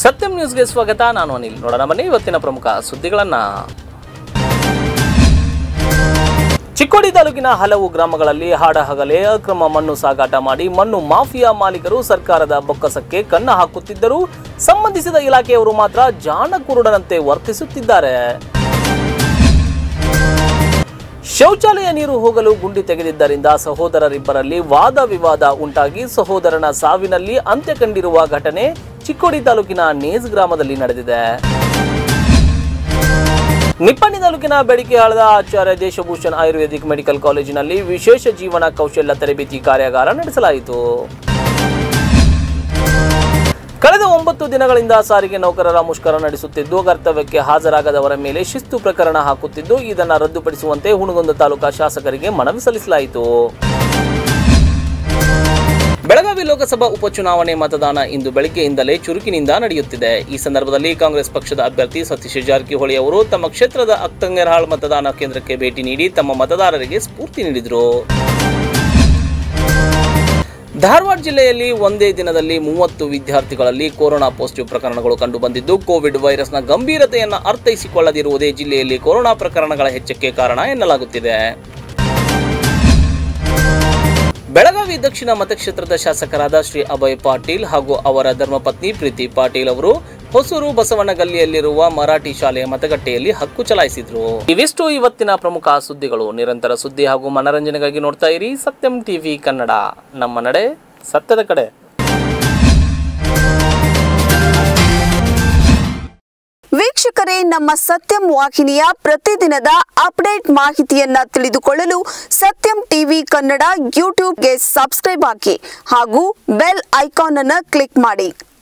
ಸತ್ಯಂ ನ್ಯೂಸ್ಗೆ ಸ್ವಾಗತ ನಾನು ಅನಿಲ್ ನೋಡೋಣ ಬನ್ನಿ ಇವತ್ತಿನ ಪ್ರಮುಖ ಸುದ್ದಿಗಳನ್ನ ಚಿಕ್ಕೋಡಿ ತಾಲೂಕಿನ ಹಲವು ಗ್ರಾಮಗಳಲ್ಲಿ ಹಾಡಹಗಲೇ ಅಕ್ರಮ ಮಣ್ಣು ಸಾಗಾಟ ಮಾಡಿ ಮಣ್ಣು ಮಾಫಿಯಾ ಮಾಲೀಕರು ಸರ್ಕಾರದ ಬೊಕ್ಕಸಕ್ಕೆ ಕನ್ನ ಹಾಕುತ್ತಿದ್ದರೂ ಸಂಬಂಧಿಸಿದ ಇಲಾಖೆಯವರು ಮಾತ್ರ ಜಾಣಕುರುಡನಂತೆ ವರ್ತಿಸುತ್ತಿದ್ದಾರೆ ಶೌಚಾಲಯ ನೀರು ಹೋಗಲು ಗುಂಡಿ ತೆಗೆದಿದ್ದರಿಂದ ಸಹೋದರರಿಬ್ಬರಲ್ಲಿ ವಾದ ವಿವಾದ ಉಂಟಾಗಿ ಸಹೋದರನ ಸಾವಿನಲ್ಲಿ ಅಂತ್ಯ ಕಂಡಿರುವ ಘಟನೆ ಚಿಕ್ಕೋಡಿ ತಾಲೂಕಿನ ನೇಜ್ ಗ್ರಾಮದಲ್ಲಿ ನಡೆದಿದೆ ನಿಪ್ಪಣಿ ತಾಲೂಕಿನ ಬೆಡಿಕೆಹಾಳದ ಆಚಾರ್ಯ ದೇಶಭೂಷಣ್ ಆಯುರ್ವೇದಿಕ್ ಮೆಡಿಕಲ್ ಕಾಲೇಜಿನಲ್ಲಿ ವಿಶೇಷ ಜೀವನ ಕೌಶಲ್ಯ ತರಬೇತಿ ಕಾರ್ಯಾಗಾರ ನಡೆಸಲಾಯಿತು ಕಳೆದ ಒಂಬತ್ತು ದಿನಗಳಿಂದ ಸಾರಿಗೆ ನೌಕರರ ಮುಷ್ಕರ ನಡೆಸುತ್ತಿದ್ದು ಕರ್ತವ್ಯಕ್ಕೆ ಹಾಜರಾಗದವರ ಮೇಲೆ ಶಿಸ್ತು ಪ್ರಕರಣ ಹಾಕುತ್ತಿದ್ದು ಇದನ್ನು ರದ್ದುಪಡಿಸುವಂತೆ ಹುಣಗುಂದ ತಾಲೂಕಾ ಶಾಸಕರಿಗೆ ಮನವಿ ಸಲ್ಲಿಸಲಾಯಿತು ಬೆಳಗಾವಿ ಲೋಕಸಭಾ ಉಪಚುನಾವಣೆ ಮತದಾನ ಇಂದು ಬೆಳಗ್ಗೆಯಿಂದಲೇ ಚುರುಕಿನಿಂದ ನಡೆಯುತ್ತಿದೆ ಈ ಸಂದರ್ಭದಲ್ಲಿ ಕಾಂಗ್ರೆಸ್ ಪಕ್ಷದ ಅಭ್ಯರ್ಥಿ ಸತೀಶ್ ಜಾರಕಿಹೊಳಿ ಅವರು ತಮ್ಮ ಕ್ಷೇತ್ರದ ಅಕ್ತಂಗರ್ಹಾಳ್ ಮತದಾನ ಕೇಂದ್ರಕ್ಕೆ ಭೇಟಿ ನೀಡಿ ತಮ್ಮ ಮತದಾರರಿಗೆ ಸ್ಫೂರ್ತಿ ನೀಡಿದರು ಧಾರವಾಡ ಜಿಲ್ಲೆಯಲ್ಲಿ ಒಂದೇ ದಿನದಲ್ಲಿ ಮೂವತ್ತು ವಿದ್ಯಾರ್ಥಿಗಳಲ್ಲಿ ಕೊರೋನಾ ಪಾಸಿಟಿವ್ ಪ್ರಕರಣಗಳು ಕಂಡುಬಂದಿದ್ದು ಕೋವಿಡ್ ವೈರಸ್ನ ಗಂಭೀರತೆಯನ್ನು ಅರ್ಥೈಸಿಕೊಳ್ಳದಿರುವುದೇ ಜಿಲ್ಲೆಯಲ್ಲಿ ಕೊರೋನಾ ಪ್ರಕರಣಗಳ ಹೆಚ್ಚಕ್ಕೆ ಕಾರಣ ಎನ್ನಲಾಗುತ್ತಿದೆ ಬೆಳಗಾವಿ ದಕ್ಷಿಣ ಮತಕ್ಷೇತ್ರದ ಶಾಸಕರಾದ ಶ್ರೀ ಅಭಯ್ ಪಾಟೀಲ್ ಹಾಗೂ ಅವರ ಧರ್ಮಪತ್ನಿ ಪ್ರೀತಿ ಪಾಟೀಲ್ ಅವರು ಹೊಸೂರು ಬಸವನಗಲ್ಲಿಯಲ್ಲಿರುವ ಮರಾಠಿ ಶಾಲೆಯ ಮತಗಟ್ಟೆಯಲ್ಲಿ ಹಕ್ಕು ಚಲಾಯಿಸಿದ್ರು ಇವಿಷ್ಟು ಇವತ್ತಿನ ಪ್ರಮುಖ ಸುದ್ದಿಗಳು ನಿರಂತರ ಸುದ್ದಿ ಹಾಗೂ ಮನರಂಜನೆಗಾಗಿ ನೋಡ್ತಾ ಇರಿ ಸತ್ಯಂ ಟಿವಿ ಕನ್ನಡ ನಮ್ಮ ನಡೆ ಸತ್ಯದ ಕಡೆ ವೀಕ್ಷಕರೇ ನಮ್ಮ ಸತ್ಯಂ ವಾಹಿನಿಯ ಪ್ರತಿದಿನದ ಅಪ್ಡೇಟ್ ಮಾಹಿತಿಯನ್ನ ತಿಳಿದುಕೊಳ್ಳಲು ಸತ್ಯಂ ಟಿವಿ ಕನ್ನಡ ಯೂಟ್ಯೂಬ್ಗೆ ಸಬ್ಸ್ಕ್ರೈಬ್ ಹಾಕಿ ಹಾಗೂ ಬೆಲ್ ಐಕಾನ್ ಅನ್ನು ಕ್ಲಿಕ್ ಮಾಡಿ